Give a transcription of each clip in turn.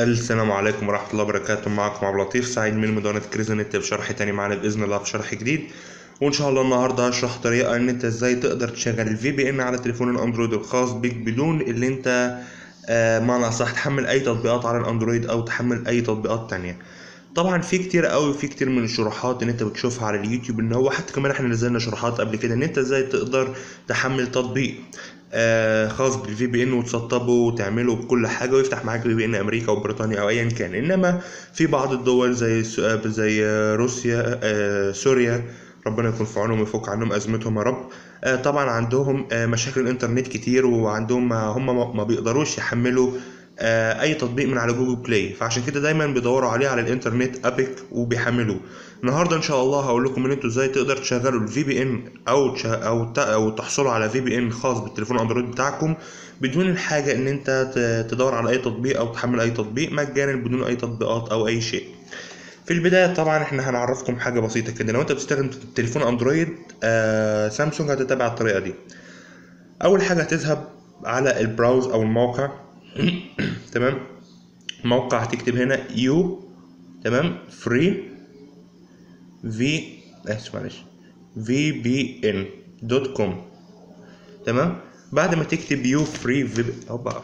السلام عليكم ورحمة الله وبركاته معكم عبد اللطيف سعيد من مدونة كريزنت بشرح تاني معانا بإذن الله بشرح جديد وإن شاء الله النهاردة هشرح طريقة إن أنت إزاي تقدر تشغل الفي بي إن على تليفون الأندرويد الخاص بيك بدون اللي أنت آه معنى صح تحمل أي تطبيقات على الأندرويد أو تحمل أي تطبيقات تانية طبعا في كتير قوي في كتير من الشروحات ان انت بتشوفها على اليوتيوب ان هو حتى كمان احنا نزلنا شروحات قبل كده ان انت ازاي تقدر تحمل تطبيق آه خاص بالفي بي ان وتسطبه وتعمله بكل حاجه ويفتح معاك في بي ان امريكا او بريطانيا او ايا كان انما في بعض الدول زي س- آه، زي آه، روسيا آه سوريا ربنا يكون في عونهم ويفك عنهم ازمتهم يا رب آه طبعا عندهم آه مشاكل الانترنت كتير وعندهم ما هم ما- ما بيقدروش يحملوا آه، اي تطبيق من على جوجل بلاي فعشان كده دايما بيدوروا عليه على الانترنت ابيك وبيحملوه النهارده ان شاء الله هقول لكم ان انتوا ازاي تقدر تشغلوا الفي بي ان او تش- او ت- او تحصلوا على في بي ان خاص بالتليفون الاندرويد بتاعكم بدون الحاجه ان انت ت- تدور على اي تطبيق او تحمل اي تطبيق مجانا بدون اي تطبيقات او اي شيء في البداية طبعا احنا هنعرفكم حاجة بسيطة كده لو انت بتستخدم تليفون اندرويد آه سامسونج هتتبع الطريقة دي اول حاجة هتذهب على البراوز او الموقع تمام موقع هتكتب هنا يو تمام فري في اسف معلش في بي ان دوت كوم تمام بعد ما تكتب يو فري في اوبا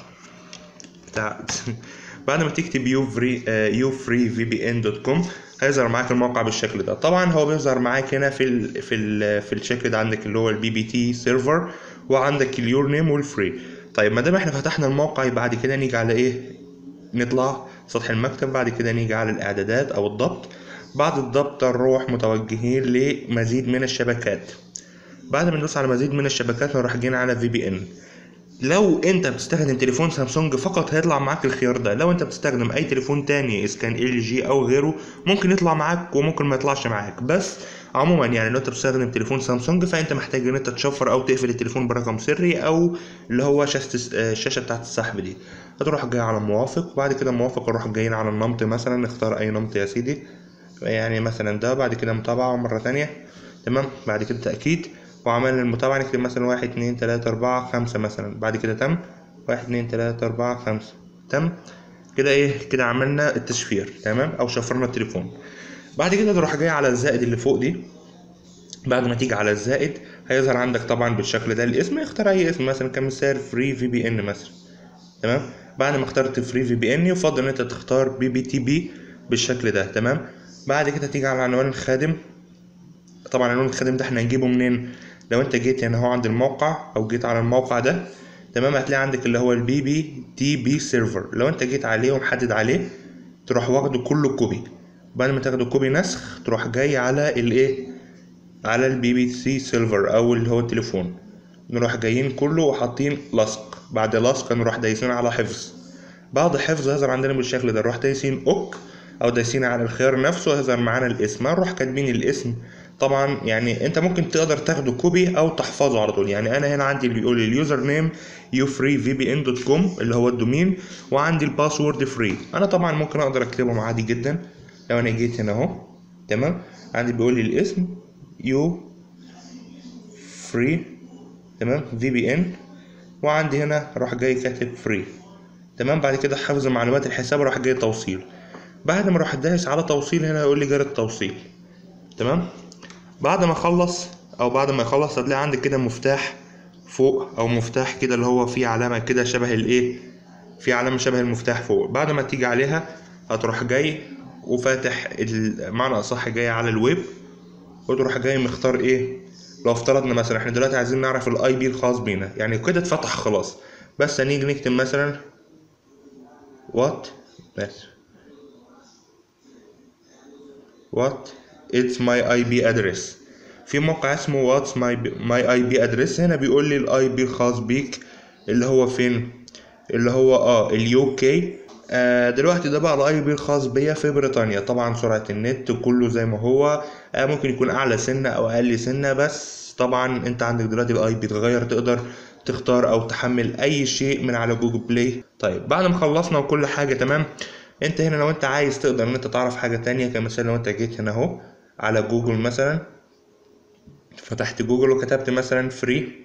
بتاع بعد ما تكتب يو فري يو فري في بي ان دوت كوم هيظهر معاك الموقع بالشكل ده طبعا هو بيظهر معاك هنا في ال في ال في الشكل ده عندك اللي هو البي بي تي سيرفر وعندك اليور نيم والفري طيب ما دام احنا فتحنا الموقع يبقى بعد كده نيجي على ايه نطلع سطح المكتب بعد كده نيجي على الاعدادات او الضبط بعد الضبط نروح متوجهين لمزيد من الشبكات بعد ما ندوس على مزيد من الشبكات نروح جايين على في بي ان لو انت بتستخدم تليفون سامسونج فقط هيطلع معاك الخيار ده لو انت بتستخدم اي تليفون تاني اذا كان ال جي او غيره ممكن يطلع معاك وممكن ما يطلعش معاك بس عموما يعني لو انت بتستخدم تليفون سامسونج فانت محتاج ان انت تشفر او تقفل التليفون برقم سري او اللي هو شاشة الشاشة بتاعت السحب دي هتروح جاي على موافق وبعد كده موافق نروح جايين على النمط مثلا نختار اي نمط يا سيدي يعني مثلا ده بعد كده متابعة مرة تانية تمام بعد كده تأكيد وعملنا المتابعة نكتب مثلا واحد اتنين تلاتة أربعة خمسة مثلا بعد كده تم واحد اتنين تلاتة أربعة خمسة تم كده ايه كده عملنا التشفير تمام أو شفرنا التليفون بعد كده تروح جاي على الزائد اللي فوق دي بعد ما تيجي على الزائد هيظهر عندك طبعا بالشكل ده الاسم اختار اي اسم مثلا كمثال فري في بي ان مثلا تمام بعد ما اخترت فري في بي ان يفضل ان انت تختار بي بي تي بي بالشكل ده تمام بعد كده تيجي على عنوان الخادم طبعا عنوان الخادم ده احنا هنجيبه منين لو انت جيت هنا اهو عند الموقع او جيت على الموقع ده تمام هتلاقي عندك اللي هو البي بي تي بي سيرفر لو انت جيت عليه ومحدد عليه تروح واخده كله كوبي بعد ما تاخده كوبي نسخ تروح جاي على الايه على البي بي سي سيلفر او اللي هو التليفون نروح جايين كله وحاطين لصق بعد لصق نروح دايسين على حفظ بعد حفظ يظهر عندنا بالشكل ده نروح دايسين اوك او دايسين على الخيار نفسه يظهر معانا الاسم نروح كاتبين الاسم طبعا يعني انت ممكن تقدر تاخده كوبي او تحفظه على طول يعني انا هنا عندي اللي بيقول اليوزر نيم يو فري في بي ان دوت كوم اللي هو الدومين وعندي الباسورد فري انا طبعا ممكن اقدر اكتبهم عادي جدا لو انا جيت هنا اهو تمام عندي بيقول لي الاسم يو فري تمام في بي ان وعندي هنا اروح جاي كاتب فري تمام بعد كده حفظ معلومات الحساب اروح جاي توصيل بعد ما اروح دايس على توصيل هنا يقول لي جرى التوصيل تمام بعد ما اخلص او بعد ما يخلص هتلاقي عندك كده مفتاح فوق او مفتاح كده اللي هو فيه علامه كده شبه الايه في علامه شبه المفتاح فوق بعد ما تيجي عليها هتروح جاي وفاتح المعنى اصح جاي على الويب وتروح جاي مختار ايه لو افترضنا مثلا احنا دلوقتي عايزين نعرف الاي بي الخاص بينا يعني كده اتفتح خلاص بس هنيجي نكتب مثلا وات بس وات اتس ماي اي بي ادرس في موقع اسمه واتس ماي ماي اي بي ادرس هنا بيقول لي الاي بي الخاص بيك اللي هو فين اللي هو اه اليو كي آه دلوقتي ده بقى الاي بي الخاص بيا في بريطانيا طبعا سرعة النت كله زي ما هو آه ممكن يكون اعلى سنة او اقل سنة بس طبعا انت عندك دلوقتي الاي بي اتغير تقدر تختار او تحمل اي شيء من على جوجل بلاي طيب بعد ما خلصنا وكل حاجة تمام انت هنا لو انت عايز تقدر ان انت تعرف حاجة تانية كمثال لو انت جيت هنا اهو على جوجل مثلا فتحت جوجل وكتبت مثلا فري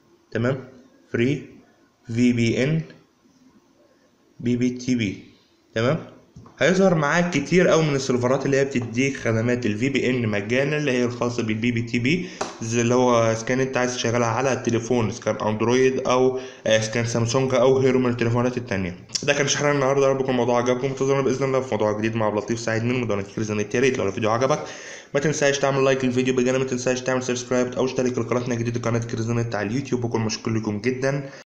تمام فري في بي ان بي بي تي بي تمام هيظهر معاك كتير قوي من السيرفرات اللي هي بتديك خدمات الفي بي ان مجانا اللي هي الخاصه بالبي بي تي بي زي اللي هو اذا كان انت عايز تشغلها على التليفون اذا كان اندرويد او اذا كان سامسونج او غيره من التليفونات التانية ده كان شرحنا النهارده يا رب يكون الموضوع عجبكم انتظرونا باذن الله في موضوع جديد مع عبد اللطيف سعيد من مدونة كريزانيت يا ريت لو الفيديو عجبك ما تنساش تعمل لايك للفيديو بجانب ما تنساش تعمل سبسكرايب او اشترك لقناتنا الجديده قناه كريزانيت على اليوتيوب وكل مشكور لكم جدا